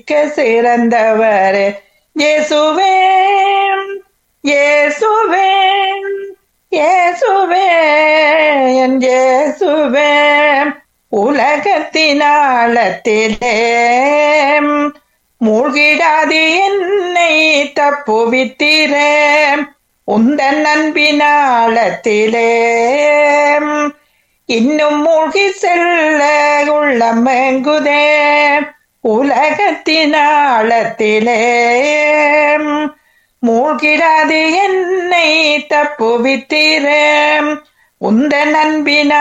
சிறந்தவரே இயேசுவே இயேசுவே இயேசுவே என் இயேசுவே உலகத்தின் ஆழத்திலே மூழ்கிடாது என்னை தப்புவித்திரே உந்தன் அன்பினாளத்திலே இன்னும் மூழ்கி செல்ல உள்ளமெங்குதே உலகத்தின் ஆழத்திலே மூழ்கிடாது என்னை தப்புவித்திரே உந்தன் அன்பினா